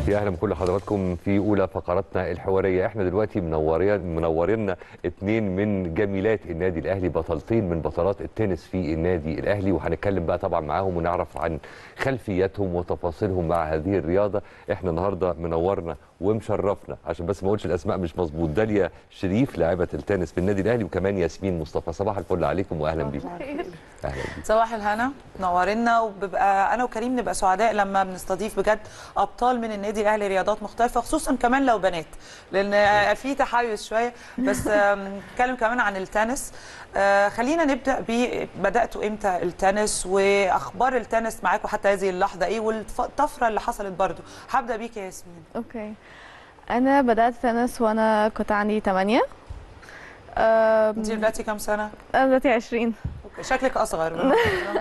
يا اهلا بكل حضراتكم في اولى فقراتنا الحواريه احنا دلوقتي منورين منورينا اتنين من جميلات النادي الاهلي بطلتين من بطلات التنس في النادي الاهلي وهنتكلم بقى طبعا معاهم ونعرف عن خلفياتهم وتفاصيلهم مع هذه الرياضه احنا النهارده منورنا ومشرفنا عشان بس ما اقولش الاسماء مش مظبوط داليا شريف لاعبه التنس في النادي الاهلي وكمان ياسمين مصطفى صباح الفل عليكم واهلا بيكم اهلا بيكم صباح الهنا نورنا وببقى انا وكريم نبقى سعداء لما بنستضيف بجد ابطال من النادي الاهلي رياضات مختلفه خصوصا كمان لو بنات لان في تحيز شويه بس نتكلم كمان عن التنس آه، خلينا نبدا ب بداتوا امتى التنس واخبار التنس معاكم حتى هذه اللحظه ايه والطفره اللي حصلت برضو هبدا بيك يا ياسمين اوكي انا بدات تنس وانا كنت عندي 8 انت دلوقتي كام سنه انا دلوقتي 20 أوكي. شكلك اصغر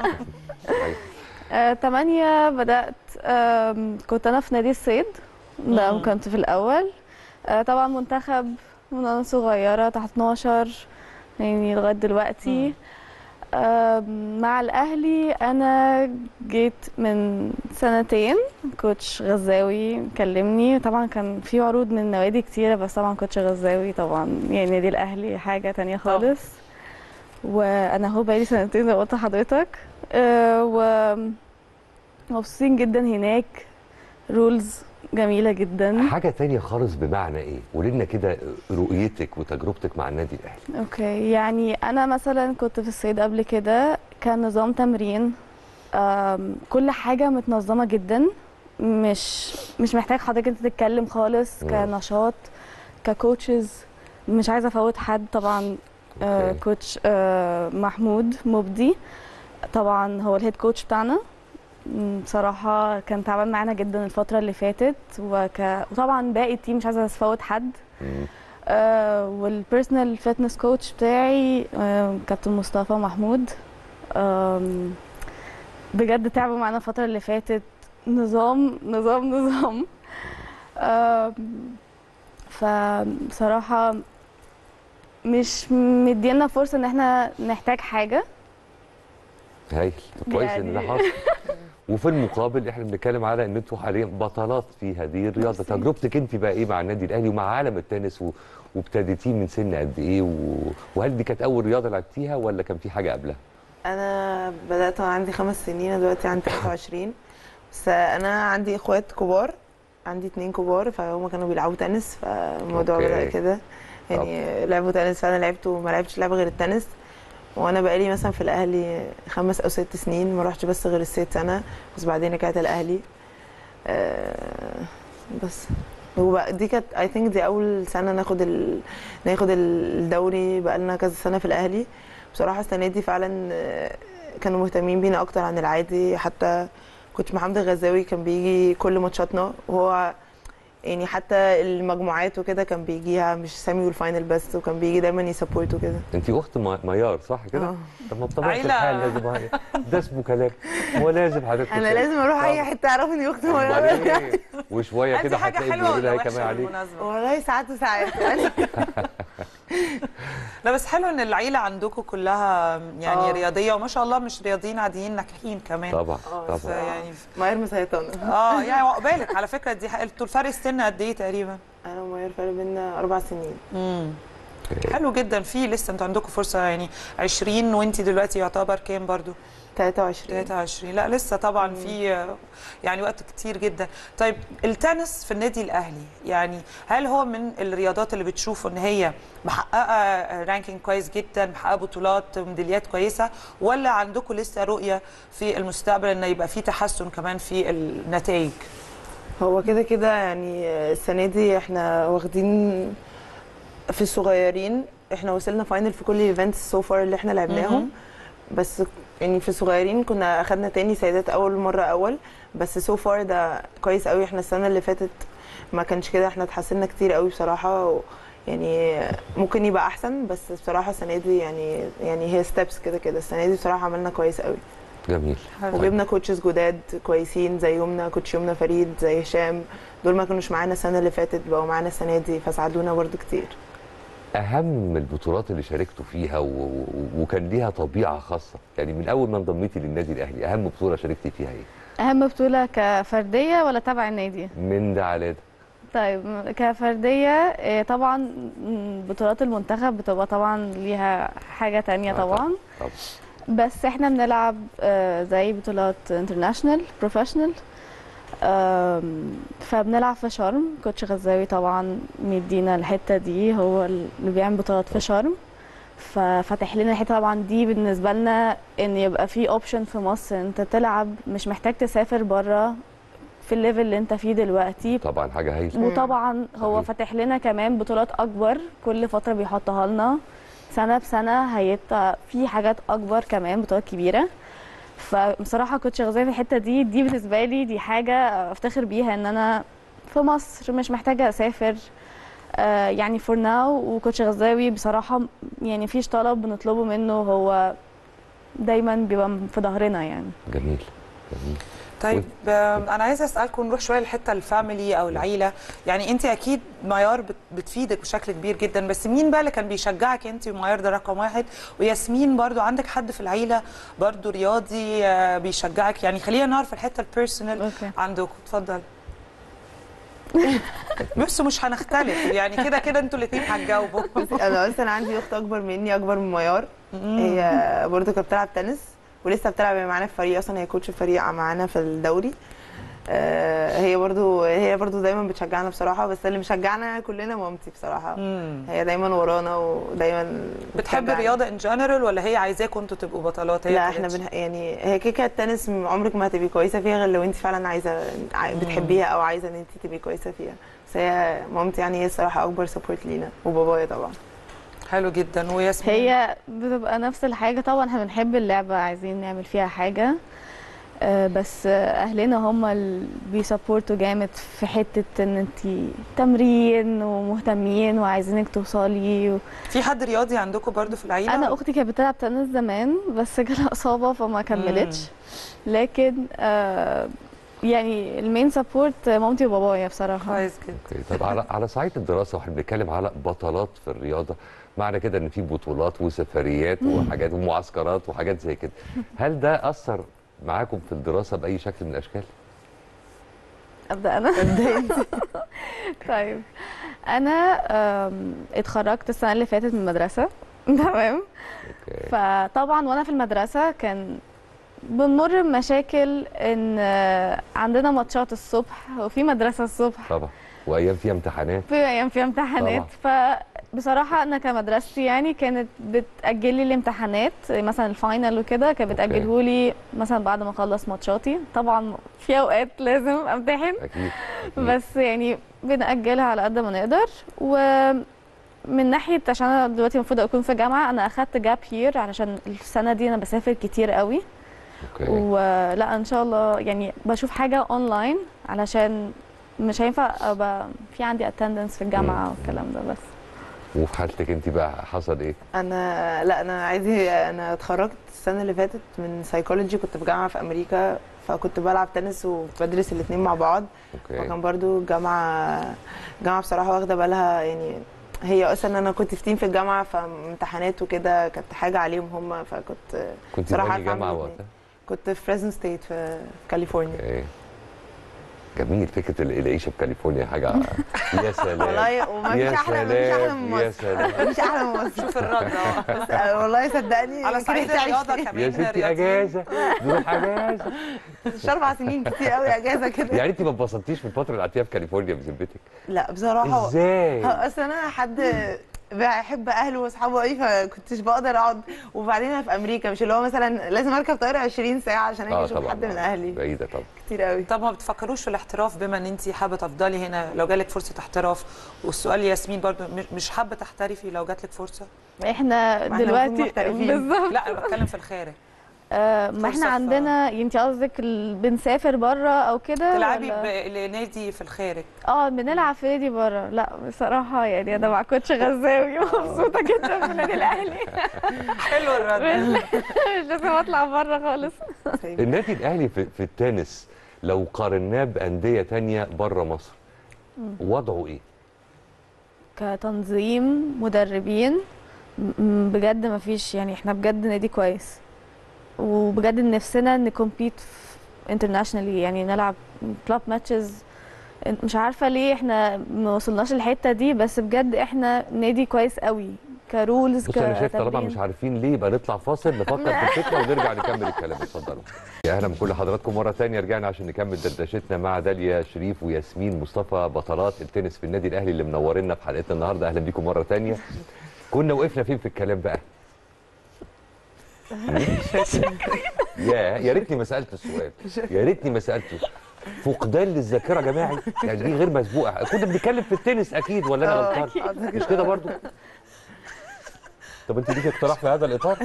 آه، 8 بدات آم، كنت انا في نادي الصيد ده مم. كنت في الاول آه، طبعا منتخب من انا صغيره تحت 12 يعني لغايه دلوقتي آم، مع الاهلي انا جيت من سنتين كوتش غزاوي كلمني طبعا كان في عروض من نوادي كتيره بس طبعا كوتش غزاوي طبعا يعني نادي الاهلي حاجه تانية خالص وانا هو بقالي سنتين زي ما قلت لحضرتك آه، و مبسوطين جدا هناك رولز جميله جدا حاجه تانية خالص بمعنى ايه قولي لنا كده رؤيتك وتجربتك مع النادي الاهلي اوكي يعني انا مثلا كنت في الصيد قبل كده كان نظام تمرين آم، كل حاجه متنظمه جدا مش مش محتاج حضرتك انت تتكلم خالص مم. كنشاط ككوتشز مش عايزه افوت حد طبعا آه، أوكي. كوتش آه، محمود مبدي طبعا هو الهيد كوتش بتاعنا مم، بصراحة كان تعبان معانا جدا الفترة اللي فاتت وك... وطبعا باقي التيم مش عايزة افوت حد مم. آه والبيرسونال فيتنس كوتش بتاعي آه كابتن مصطفى محمود آم، بجد تعبوا معانا الفترة اللي فاتت نظام نظام نظام آم، فبصراحة مش مدينا فرصة ان احنا نحتاج حاجة هايل طب كويس ان ده يعني- حصل وفي المقابل احنا بنتكلم على ان انتوا حاليا بطلات في هذه الرياضه ميرسي. تجربتك انت بقى ايه مع النادي الاهلي ومع عالم التنس و... وابتديتيه من سن قد ايه و... وهل دي كانت اول رياضه لعبتيها ولا كان في حاجه قبلها انا بدات وانا عندي خمس سنين أنا دلوقتي عندي 23 بس انا عندي اخوات كبار عندي اتنين كبار فهم كانوا بيلعبوا تنس فالموضوع أوكي. بدا كده يعني لعبوا تنس فانا لعبت وما لعبتش لعبه غير التنس وانا بقالي مثلا في الاهلي خمس او ست سنين ما رحتش بس غير الست سنه بس بعدين رجعت الاهلي آه، بس وبقى دي كانت اي ثينك دي اول سنه ناخد ال... ناخد الدوري بقالنا كذا سنه في الاهلي بصراحه السنه دي فعلا آه، كانوا مهتمين بينا اكتر عن العادي حتى كنت محمد الغزاوي كان بيجي كل ماتشاتنا وهو يعني حتى المجموعات وكده كان بيجيها مش سامي والفاينل بس وكان بيجي دايما يسبورت وكده انت اخت ما- ميار صح كده اه طب ما بطبيعه عيلة. الحال لازم ده اسمه كلام هو لازم حضرتك انا لازم اروح اي حته اعرف اني اخت أمال مغيره إيه؟ وشويه دي كده حاجه هتلاقي حلوه بيقولوا ولا لها كمان وحشه عليك بالمناسبه والله ساعات وساعات يعني لا بس حلو ان العيله عندكم كلها يعني آه. رياضيه وما شاء الله مش رياضيين عاديين ناجحين كمان طبعا آه، بس طبعا يعني ماير مسيطانه اه يعني عقبالك على فكره دي حق- انتوا الفرق السن قد ايه تقريبا؟ انا وماير فرق بينا اربع سنين امم حلو جدا في لسه انتوا عندكم فرصه يعني 20 وانت دلوقتي يعتبر كام برضو 23 23 لا لسه طبعا في يعني وقت كتير جدا طيب التنس في النادي الاهلي يعني هل هو من الرياضات اللي بتشوفوا ان هي محققه رانكينج كويس جدا محققه بطولات ميداليات كويسه ولا عندكم لسه رؤيه في المستقبل ان يبقى في تحسن كمان في النتائج هو كده كده يعني السنه دي احنا واخدين في الصغيرين احنا وصلنا فاينل في كل الايفنتس سو فار اللي احنا لعبناهم بس يعني في الصغيرين كنا اخدنا تاني سيدات اول مره اول بس سو فار ده كويس قوي احنا السنه اللي فاتت ما كانش كده احنا اتحسنا كتير قوي بصراحه و يعني ممكن يبقى احسن بس بصراحه السنه دي يعني يعني هي ستيبس كده كده السنه دي بصراحه عملنا كويس قوي جميل وجبنا كوتشز جداد كويسين زي يمنى كوتش يمنى فريد زي هشام دول ما كانوش معانا السنه اللي فاتت بقوا معانا السنه دي فساعدونا برضو كتير اهم البطولات اللي شاركتوا فيها و... و... وكان ليها طبيعه خاصه يعني من اول ما انضميتي للنادي الاهلي اهم بطوله شاركتي فيها ايه اهم بطوله كفرديه ولا تبع النادي من ده على ده طيب كفرديه إيه، طبعا م، بطولات المنتخب بتبقى طبعا ليها حاجه تانية آه، طبعاً. طبعا طب بس احنا بنلعب آه، زي بطولات انترناشونال بروفيشنال فبنلعب في شرم كوتش غزاوي طبعا مدينا الحته دي هو اللي بيعمل بطولات في شرم ففتح لنا الحته طبعا دي بالنسبه لنا ان يبقى في اوبشن في مصر انت تلعب مش محتاج تسافر بره في الليفل اللي انت فيه دلوقتي طبعا حاجه هايله وطبعا هو صحيح. فاتح لنا كمان بطولات اكبر كل فتره بيحطها لنا سنه بسنه هيبقى في حاجات اكبر كمان بطولات كبيره فبصراحه كنت شغاله في الحته دي دي بالنسبه لي دي حاجه افتخر بيها ان انا في مصر مش محتاجه اسافر آه، يعني فور ناو وكوتش غزاوي بصراحه يعني مفيش طلب بنطلبه منه هو دايما بيبقى في ظهرنا يعني جميل جميل طيب آم، انا عايزه اسالكم نروح شويه للحته الفاميلي او العيله يعني انت اكيد ميار بت- بتفيدك بشكل كبير جدا بس مين بقى اللي كان بيشجعك انت وميار ده رقم واحد وياسمين برضو عندك حد في العيله برضو رياضي آه، بيشجعك يعني خلينا نعرف الحته البيرسونال اوكي عندكم اتفضل بس مش هنختلف يعني كده كده انتوا الاثنين هتجاوبوا انا اصلا عندي اخت اكبر مني اكبر من ميار هي برضه كانت بتلعب تنس ولسه بتلعب معانا في فريق اصلا هي كوتش فريق معانا في الدوري آه، هي برضو هي برضو دايما بتشجعنا بصراحه بس اللي مشجعنا كلنا مامتي بصراحه مم. هي دايما ورانا ودايما بتحب بتشجعنا. الرياضه ان جنرال ولا هي عايزاكم انتوا تبقوا بطلات هي لا كانت- احنا بنح... يعني هي كيكه التنس عمرك ما هتبقي كويسه فيها غير لو انت فعلا عايزه ع- بتحبيها او عايزه ان انت تبقي كويسه فيها بس هي مامتي يعني هي الصراحه اكبر سبورت لينا وبابايا طبعا حلو جدا وياسمين هي بتبقى نفس الحاجة طبعا احنا بنحب اللعبة عايزين نعمل فيها حاجة آه، بس آه، اهلنا هم اللي بيسبورتوا جامد في حتة ان انتي تمرين ومهتمين وعايزينك توصلي و... في حد رياضي عندكم برضو في العيله انا اختي كانت بتلعب تنس زمان بس جالها اصابة فما كملتش لكن آه، يعني المين سبورت مامتي وبابايا بصراحة كويس جدا اوكي طب على على صعيد الدراسه واحنا بنتكلم على بطلات في الرياضه معنى كده ان في بطولات وسفريات وحاجات ومعسكرات وحاجات زي كده هل ده اثر معاكم في الدراسه باي شكل من الاشكال ابدا انا طيب انا آم، اتخرجت السنه اللي فاتت من المدرسه تمام اوكي فطبعا وانا في المدرسه كان بنمر بمشاكل ان آه، عندنا ماتشات الصبح وفي مدرسه الصبح طبعا وايام فيها امتحانات في ايام فيها امتحانات فبصراحه انا كمدرستي يعني كانت بتاجل لي الامتحانات مثلا الفاينل وكده كانت أوكي. بتاجله لي مثلا بعد ما اخلص ماتشاتي طبعا في اوقات لازم امتحن اكيد, أكيد. بس يعني بنأجلها على قد ما نقدر ومن ناحية عشان أنا دلوقتي المفروض أكون في جامعة أنا أخدت جاب هير علشان السنة دي أنا بسافر كتير قوي اوكي ولا إن شاء الله يعني بشوف حاجة أونلاين علشان مش هينفع أبقى في عندي اتندنس في الجامعة والكلام ده بس وفي حالتك انت بقى حصل ايه؟ انا لا انا عادي انا اتخرجت السنه اللي فاتت من سايكولوجي كنت في جامعه في امريكا فكنت بلعب تنس وبدرس الاثنين مع بعض اوكي فكان برضو جامعه جامعه بصراحه واخده بالها يعني هي اصلا انا كنت في تيم في الجامعه فامتحانات وكده كانت حاجه عليهم هم فكنت كنت بصراحة في أنهي عارفة جامعه أعمل وقتها؟ كنت في فريزن ستيت في في كاليفورنيا اوكي جميل فكره ال- العيشه في كاليفورنيا حاجه يا سلام والله وما فيش يا احلى ما فيش احلى من سلام يا مصر سلام ما فيش احلى من مصر شوف الرد اه بس آه، والله صدقني على صعيد كرهت أعيش الرياضه فيه. كمان يا ستي رياضيين. اجازه نروح اجازه مش اربع سنين كتير قوي اجازه كده يعني انت ما اتبسطتيش في الفتره اللي قعدتيها في كاليفورنيا بذمتك لا بصراحه ازاي؟ ه- اصل انا حد بحب اهله واصحابه قوي فكنتش بقدر اقعد وبعدين انا في امريكا مش اللي هو مثلا لازم اركب طياره 20 ساعه عشان اجي اه اشوف طبعا حد من آه، اهلي بعيده طبعا كتير قوي طب ما بتفكروش في الاحتراف بما ان انت حابه تفضلي هنا لو جالك فرصه احتراف والسؤال ياسمين برضو مش- مش حابه تحترفي لو جاتلك فرصه احنا المفروض دلوقتي محترفين. بالظبط لا انا بتكلم في الخارج آه، ما فرصة احنا في- عندنا انت قصدك ال- بنسافر بره او كده تلعبي ولا؟ ب- لنادي في الخارج اه بنلعب في نادي بره لا بصراحه يعني انا مع كوتش غزاوي مبسوطه جدا في النادي الاهلي حلو الرد مش مش لازم اطلع بره خالص النادي الاهلي في, في التنس لو قارناه بانديه تانية بره مصر وضعه ايه؟ كتنظيم مدربين م- م- بجد ما فيش يعني احنا بجد نادي كويس وبجد نفسنا نكمبيت انترناشونالي يعني نلعب كلاب ماتشز مش عارفه ليه احنا ما وصلناش الحته دي بس بجد احنا نادي كويس قوي كرولز بص انا شايف طالما كتمرين. مش عارفين ليه يبقى نطلع فاصل نفكر في الفكره ونرجع نكمل الكلام اتفضلوا يا اهلا بكل حضراتكم مره ثانيه رجعنا عشان نكمل دردشتنا مع داليا شريف وياسمين مصطفى بطلات التنس في النادي الاهلي اللي منورنا في حلقتنا النهارده اهلا بيكم مره ثانيه كنا وقفنا فين في الكلام بقى يا يا ريتني ما سالت السؤال يا ريتني ما سالته فقدان للذاكره جماعي يعني دي غير مسبوقه كنا بنتكلم في التنس اكيد ولا انا غلطان مش كده برضو طب انت ليك اقتراح في هذا الاطار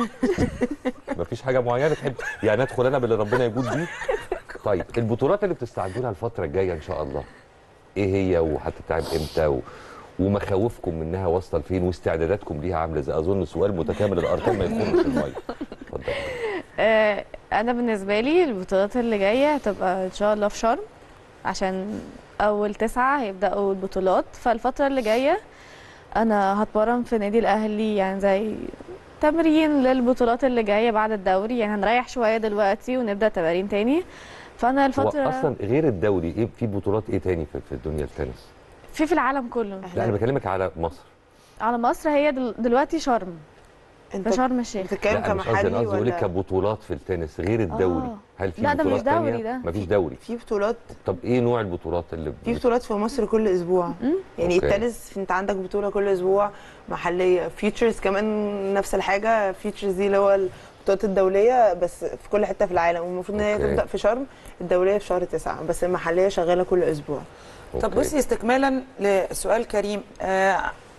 مفيش حاجه معينه تحب يعني ادخل انا باللي ربنا يجود بيه طيب البطولات اللي بتستعدوا لها الفتره الجايه ان شاء الله ايه هي وهتتلعب امتى و... ومخاوفكم منها واصله لفين واستعداداتكم ليها عامله ازاي اظن سؤال متكامل الارقام ما يخرش الميه اتفضل آه، انا بالنسبه لي البطولات اللي جايه هتبقى ان شاء الله في شرم عشان اول تسعة هيبداوا البطولات فالفتره اللي جايه انا هتمرن في نادي الاهلي يعني زي تمرين للبطولات اللي جايه بعد الدوري يعني هنريح شويه دلوقتي ونبدا تمارين تاني فانا هو الفتره اصلا غير الدوري ايه في بطولات ايه تاني في, في الدنيا التنس في في العالم كله لا انا بكلمك على مصر على مصر هي دل- دلوقتي شرم انت في شرم الشيخ بتتكلم لا أنا مش قصدي كمحلي انا قصدي اقول لك ولا كبطولات في التنس غير الدوري آه. هل في لا، ده بطولات مش دوري تانية؟ ده. مفيش دوري في بطولات طب ايه نوع البطولات اللي في بطولات في مصر كل اسبوع يعني أوكي. التنس انت عندك بطوله كل اسبوع محليه فيوتشرز كمان نفس الحاجه فيوتشرز دي اللي هو البطولات الدوليه بس في كل حته في العالم والمفروض ان هي أوكي. تبدا في شرم الدوليه في شهر تسعة بس المحليه شغاله كل اسبوع طب أوكي. بصي استكمالا لسؤال كريم آه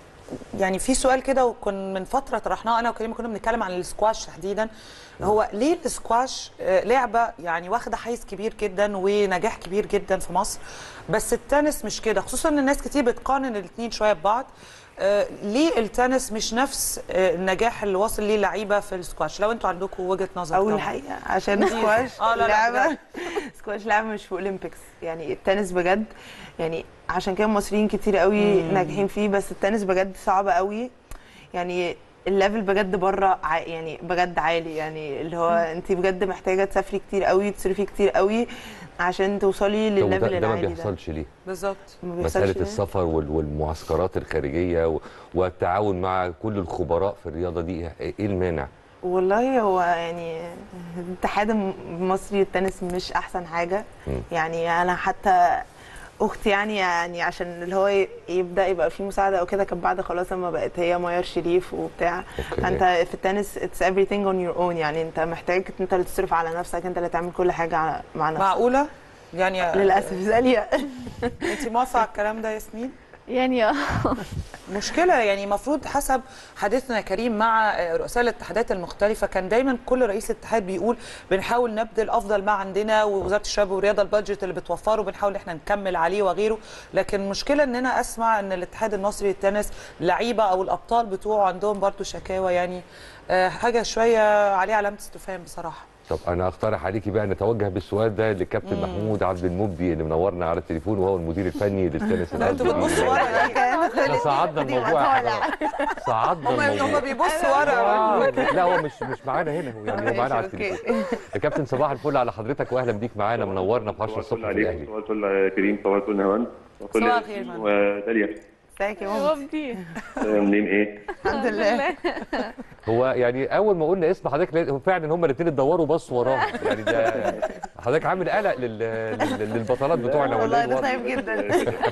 يعني في سؤال كده وكن من فتره طرحناه انا وكريم كنا بنتكلم عن السكواش تحديدا هو ليه السكواش آه لعبه يعني واخده حيز كبير جدا ونجاح كبير جدا في مصر بس التنس مش كده خصوصا ان الناس كتير بتقارن الاثنين شويه ببعض آه ليه التنس مش نفس آه النجاح اللي واصل ليه لعيبه في السكواش لو انتوا عندكم وجهه نظر اول طبعاً. حقيقه عشان سكواش آه، لا، لا، لعبه بجد. سكواش لعبه مش في اولمبيكس يعني التنس بجد يعني عشان كده مصريين كتير قوي ناجحين فيه بس التنس بجد صعب قوي يعني الليفل بجد بره ع- يعني بجد عالي يعني اللي هو انت بجد محتاجه تسافري كتير قوي تصرفي كتير قوي عشان توصلي طب وده- للليفل ده ما العالي ده بيحصلش ليه بالظبط ما بيحصلش مساله ليه؟ السفر وال- والمعسكرات الخارجيه و- والتعاون مع كل الخبراء في الرياضه دي ايه المانع والله هو يعني الاتحاد المصري للتنس مش احسن حاجه مم. يعني انا حتى اختي يعني يعني عشان اللي هو ي- يبدا يبقى في مساعده او كده كانت بعد خلاص لما بقت هي ميار شريف وبتاع أوكي. فانت في التنس اتس everything on your own يعني انت محتاج انت اللي تصرف على نفسك انت اللي تعمل كل حاجه على مع نفسك معقوله يعني للاسف زاليه انت موافقه على الكلام ده يا ياسمين يعني آه. مشكلة يعني المفروض حسب حديثنا يا كريم مع رؤساء الاتحادات المختلفة كان دايما كل رئيس اتحاد بيقول بنحاول نبذل أفضل ما عندنا ووزارة الشباب والرياضة البادجت اللي بتوفره بنحاول احنا نكمل عليه وغيره لكن المشكلة ان انا اسمع ان الاتحاد المصري للتنس لعيبة او الابطال بتوعه عندهم برضو شكاوى يعني آه، حاجة شوية عليه علامة استفهام بصراحة طب انا اقترح عليكي بقى نتوجه بالسؤال ده للكابتن محمود عبد المبدي اللي منورنا على التليفون وهو المدير الفني للتنس لا انتوا الأرضي. بتبصوا ورا احنا صعدنا الموضوع يا حضرتك. صعدنا هم هم الموضوع بيبصوا ورا آه، لا هو مش مش معانا هنا هو يعني هو معانا على ماشي، أوكي. التليفون يا كابتن صباح الفل على حضرتك واهلا بيك معانا منورنا في 10 صباح الصبح الفل في عليكم الاهلي صباح الفل يا كريم صباح الفل نهوان صباح الفل صباح يا الخير ياسمين مان. وداليا ازيك يا ماما مبدي آه، منين ايه؟ الحمد لله هو يعني اول ما قلنا اسم حضرتك لقيت- فعلا هما الاثنين اتدوروا بصوا وراهم يعني ده حضرتك عامل قلق لل... لل... للبطلات بتوعنا ولا والله ايه ده الوضع؟ طيب جدا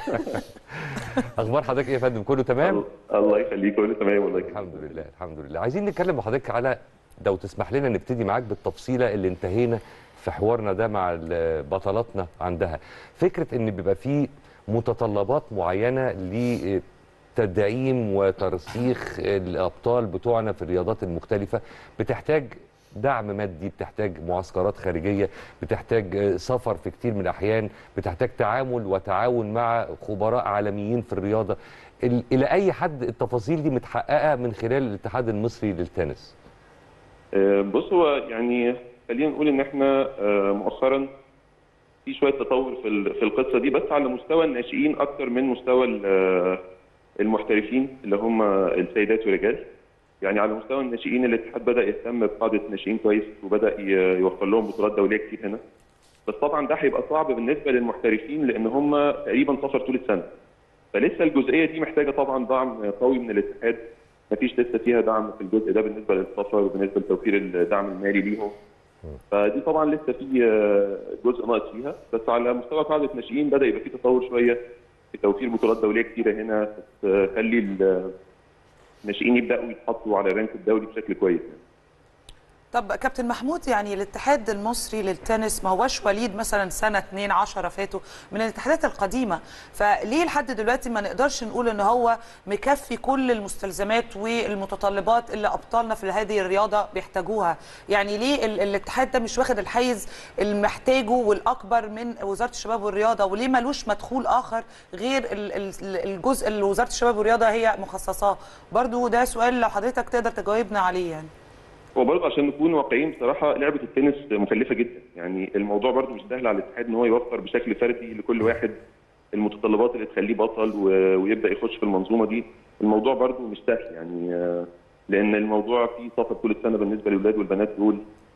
اخبار حضرتك ايه يا فندم كله تمام الله يخليك كله تمام والله الحمد لله الحمد لله عايزين نتكلم مع حضرتك على لو تسمح لنا نبتدي معاك بالتفصيله اللي انتهينا في حوارنا ده مع ال- بطلاتنا عندها فكره ان بيبقى فيه متطلبات معينه لتدعيم وترسيخ الابطال بتوعنا في الرياضات المختلفه بتحتاج دعم مادي بتحتاج معسكرات خارجيه بتحتاج سفر في كتير من الاحيان بتحتاج تعامل وتعاون مع خبراء عالميين في الرياضه ال- الى اي حد التفاصيل دي متحققه من خلال الاتحاد المصري للتنس آه، بص هو يعني خلينا نقول ان احنا آه، مؤخرا في شويه تطور في ال- في القصه دي بس على مستوى الناشئين اكتر من مستوى ال- آه، المحترفين اللي هم السيدات والرجال يعني على مستوى الناشئين الاتحاد بدا يهتم بقاعده ناشئين كويس وبدا ي- يوفر لهم بطولات دوليه كتير هنا بس طبعا ده هيبقى صعب بالنسبه للمحترفين لان هم تقريبا سفر طول السنه فلسه الجزئيه دي محتاجه طبعا دعم قوي من الاتحاد مفيش لسه فيها دعم في الجزء ده بالنسبه للسفر وبالنسبه لتوفير الدعم المالي ليهم فدي طبعا لسه في آه، جزء ناقص فيها بس على مستوى قاعده الناشئين بدا يبقى في تطور شويه في توفير بطولات دوليه كتيره هنا تخلي ال- الناشئين يبداوا يتحطوا على الرانك الدولي بشكل كويس يعني. طب كابتن محمود يعني الاتحاد المصري للتنس ما هوش وليد مثلا سنه 2 10 فاتوا من الاتحادات القديمه فليه لحد دلوقتي ما نقدرش نقول ان هو مكفي كل المستلزمات والمتطلبات اللي ابطالنا في هذه الرياضه بيحتاجوها يعني ليه ال- الاتحاد ده مش واخد الحيز المحتاجه والاكبر من وزاره الشباب والرياضه وليه ملوش مدخول اخر غير ال- ال- الجزء اللي وزاره الشباب والرياضه هي مخصصاه برضو ده سؤال لو حضرتك تقدر تجاوبنا عليه يعني هو برضه عشان نكون واقعيين بصراحه لعبه التنس مكلفه جدا يعني الموضوع برضه مش سهل على الاتحاد ان هو يوفر بشكل فردي لكل واحد المتطلبات اللي تخليه بطل و- ويبدا يخش في المنظومه دي الموضوع برضه مش سهل يعني آه، لان الموضوع فيه سفر طول السنه بالنسبه للاولاد والبنات دول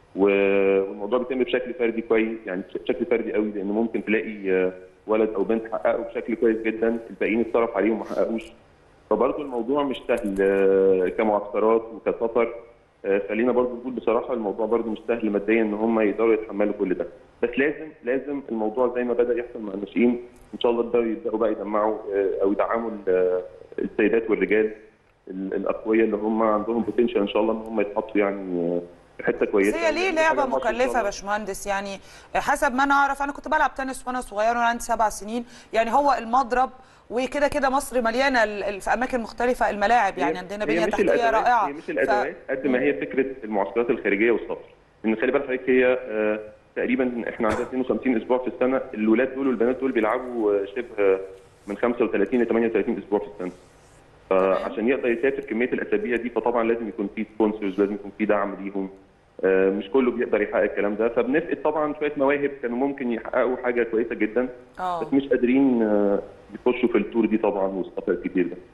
و- والموضوع بيتم بشكل فردي كويس يعني بشكل فردي قوي لان ممكن تلاقي آه، ولد او بنت حققوا بشكل كويس جدا الباقيين اتصرف عليهم وما حققوش فبرضه الموضوع مش سهل آه، كمعسكرات وكسفر آه، خلينا برضه نقول بصراحه الموضوع برضه مش سهل ماديا ان هم يقدروا يتحملوا كل ده بس لازم لازم الموضوع زي ما بدا يحصل مع الناشئين ان شاء الله يبداوا يبداوا بقى يجمعوا آه، او يدعموا ال- السيدات والرجال ال- الاقوياء اللي هم عندهم بوتنشال ان شاء الله ان هم يتحطوا يعني آه، في حته بس كويسه هي ليه يعني لعبه حاجة مصر إن شاء مكلفه يا الله. باشمهندس يعني حسب ما انا اعرف انا كنت بلعب تنس وانا صغير وانا عندي سبع سنين يعني هو المضرب وكده كده مصر مليانه ال- ال- في اماكن مختلفه الملاعب يعني هي- عندنا هي بنيه مش تحتيه الأدوات- رائعه هي مش الادوات قد ما هي فكره المعسكرات الخارجيه والسفر ان خلي بالك حضرتك هي آه، تقريبا احنا عندنا 52 اسبوع في السنه الولاد دول والبنات دول بيلعبوا آه، شبه من 35 ل 38 اسبوع في السنه فعشان يقدر يسافر كميه الاسابيع دي فطبعا لازم يكون في سبونسرز لازم يكون في دعم ليهم آه، مش كله بيقدر يحقق الكلام ده فبنفقد طبعا شويه مواهب كانوا ممكن يحققوا حاجه كويسه جدا اه بس مش قادرين آه، يخشوا في التور دي طبعا والسفر الكتير ده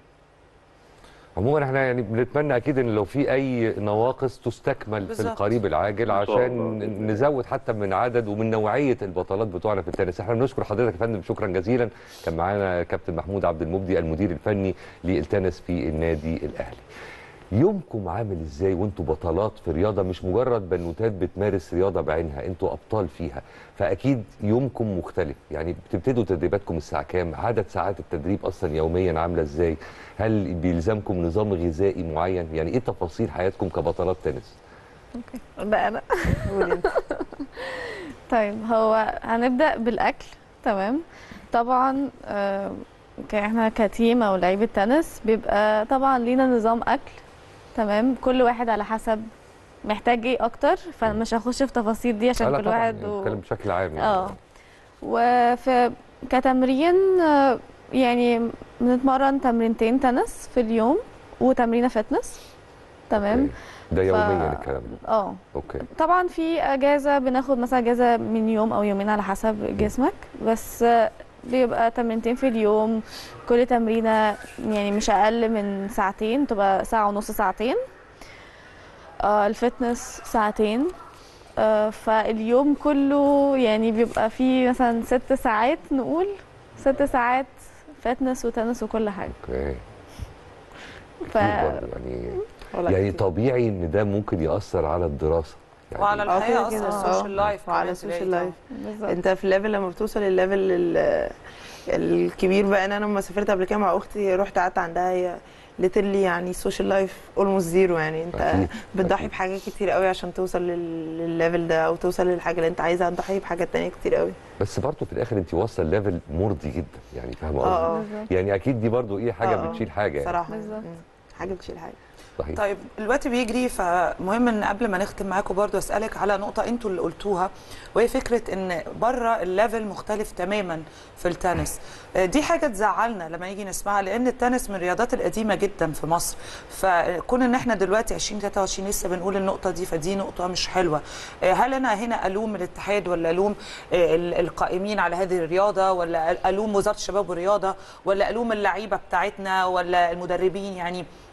عموما احنا يعني بنتمنى اكيد ان لو في اي نواقص تستكمل في بالظبط. القريب العاجل إن شاء عشان الله بإذن الله. نزود حتى من عدد ومن نوعيه البطولات بتوعنا في التنس احنا بنشكر حضرتك يا فندم شكرا جزيلا كان معانا كابتن محمود عبد المبدي المدير الفني للتنس في النادي الاهلي يومكم عامل ازاي وانتوا بطلات في رياضه مش مجرد بنوتات بتمارس رياضه بعينها انتوا ابطال فيها فاكيد يومكم مختلف يعني بتبتدوا تدريباتكم الساعه كام عدد ساعات التدريب اصلا يوميا عامله ازاي هل بيلزمكم نظام غذائي معين يعني ايه تفاصيل حياتكم كبطلات تنس ده انا قولي انت طيب هو هنبدأ بالأكل تمام طبعا آه، ك- احنا كتيم او لعيبة تنس بيبقى طبعا لينا نظام أكل تمام كل واحد على حسب محتاج ايه اكتر فمش هخش في تفاصيل دي آه عشان لا كل طبعاً، واحد يعني و... بتكلم بشكل عام يعني اه وفي كتمرين آه، يعني بنتمرن تمرينتين تنس في اليوم وتمرينة فتنس تمام أوكي. ده يوميا الكلام ده اه اوكي طبعا في اجازه بناخد مثلا اجازه من يوم او يومين على حسب جسمك بس آه، بيبقى تمرينتين في اليوم كل تمرينه يعني مش اقل من ساعتين تبقى ساعه ونص ساعتين آه الفتنس ساعتين آه فاليوم كله يعني بيبقى فيه مثلا ست ساعات نقول ست ساعات فتنس وتنس وكل حاجه اوكي ف كتير برضه يعني ولا يعني كتير. طبيعي ان ده ممكن ياثر على الدراسه يعني وعلى اه الحياه كده اصلا كده. السوشيال اه. لايف وعلى كمان السوشيال تلاقي لايف بالظبط انت في الليفل لما بتوصل للليفل ال- الكبير بقى ان انا لما سافرت قبل كده مع اختي رحت قعدت عندها هي ليترلي يعني السوشيال لايف اولموست زيرو يعني انت أكيد، بتضحي أكيد. بحاجات كتير قوي عشان توصل لل- للليفل ده او توصل للحاجه اللي انت عايزها هتضحي بحاجات تانية كتير قوي بس برضه في الاخر انت واصله ليفل مرضي جدا يعني فاهمه قصدي اه اه بالظبط يعني اكيد دي برضه ايه حاجه آه، آه. بتشيل حاجه يعني صراحه بالظبط. مم. حاجه بتشيل حاجه صحيح طيب الوقت بيجري فمهم ان قبل ما نختم معاكم برضو اسالك على نقطه انتوا اللي قلتوها وهي فكره ان بره الليفل مختلف تماما في التنس آه، دي حاجه تزعلنا لما نيجي نسمعها لان التنس من الرياضات القديمه جدا في مصر فكون ان احنا دلوقتي 2023 لسه بنقول النقطه دي فدي نقطه مش حلوه آه، هل انا هنا الوم الاتحاد ولا الوم آه، ال- القائمين على هذه الرياضه ولا الوم وزاره الشباب والرياضه ولا الوم اللعيبه بتاعتنا ولا المدربين يعني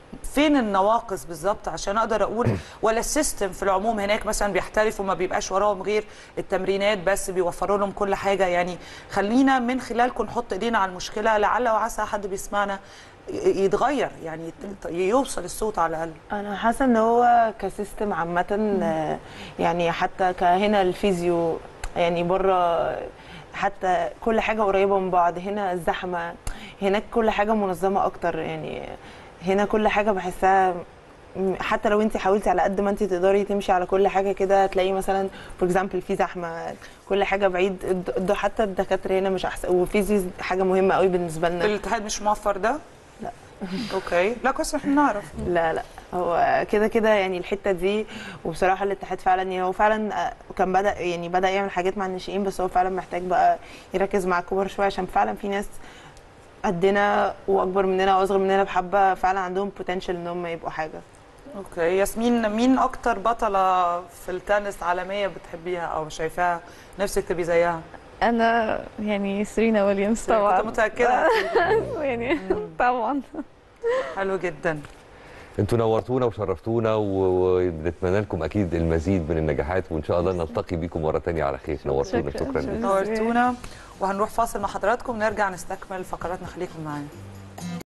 فين النواقص بالظبط عشان اقدر اقول ولا السيستم في العموم هناك مثلا بيحترفوا ما بيبقاش وراهم غير التمرينات بس بيوفروا لهم كل حاجه يعني خلينا من خلالكم نحط ايدينا على المشكله لعل وعسى حد بيسمعنا ي- يتغير يعني يت- يوصل الصوت على الاقل انا حاسه ان هو كسيستم عامه آه، يعني حتى كهنا الفيزيو يعني بره حتى كل حاجه قريبه من بعض هنا الزحمه هناك كل حاجه منظمه اكتر يعني هنا كل حاجه بحسها م- حتى لو انت حاولتي على قد ما انت تقدري تمشي على كل حاجه كده تلاقي مثلا فور اكزامبل في زحمه كل حاجه بعيد الد- الد- حتى الدكاتره هنا مش احسن والفيزيو حاجه مهمه قوي بالنسبه لنا الاتحاد مش موفر ده لا. اوكي لا كويس احنا نعرف لا لا هو كده كده يعني الحته دي وبصراحه الاتحاد فعلا يعني هو فعلا آه، كان بدا يعني بدا يعمل حاجات مع الناشئين بس هو فعلا محتاج بقى يركز مع الكبار شويه عشان فعلا في ناس قدنا واكبر مننا واصغر مننا بحبه فعلا عندهم بوتنشال ان هم يبقوا حاجه اوكي ياسمين مين اكتر بطله في التنس عالميه بتحبيها او شايفاها نفسك تبقي زيها انا يعني سيرينا ويليامز طبعا كنت متاكده يعني طبعا حلو جدا انتوا نورتونا وشرفتونا و- ونتمنى لكم اكيد المزيد من النجاحات وان شاء الله نلتقي بيكم مره تانية على خير نورتونا شكراً. شكرا شكراً. لكم نورتونا وهنروح فاصل مع حضراتكم نرجع نستكمل فقراتنا خليكم معانا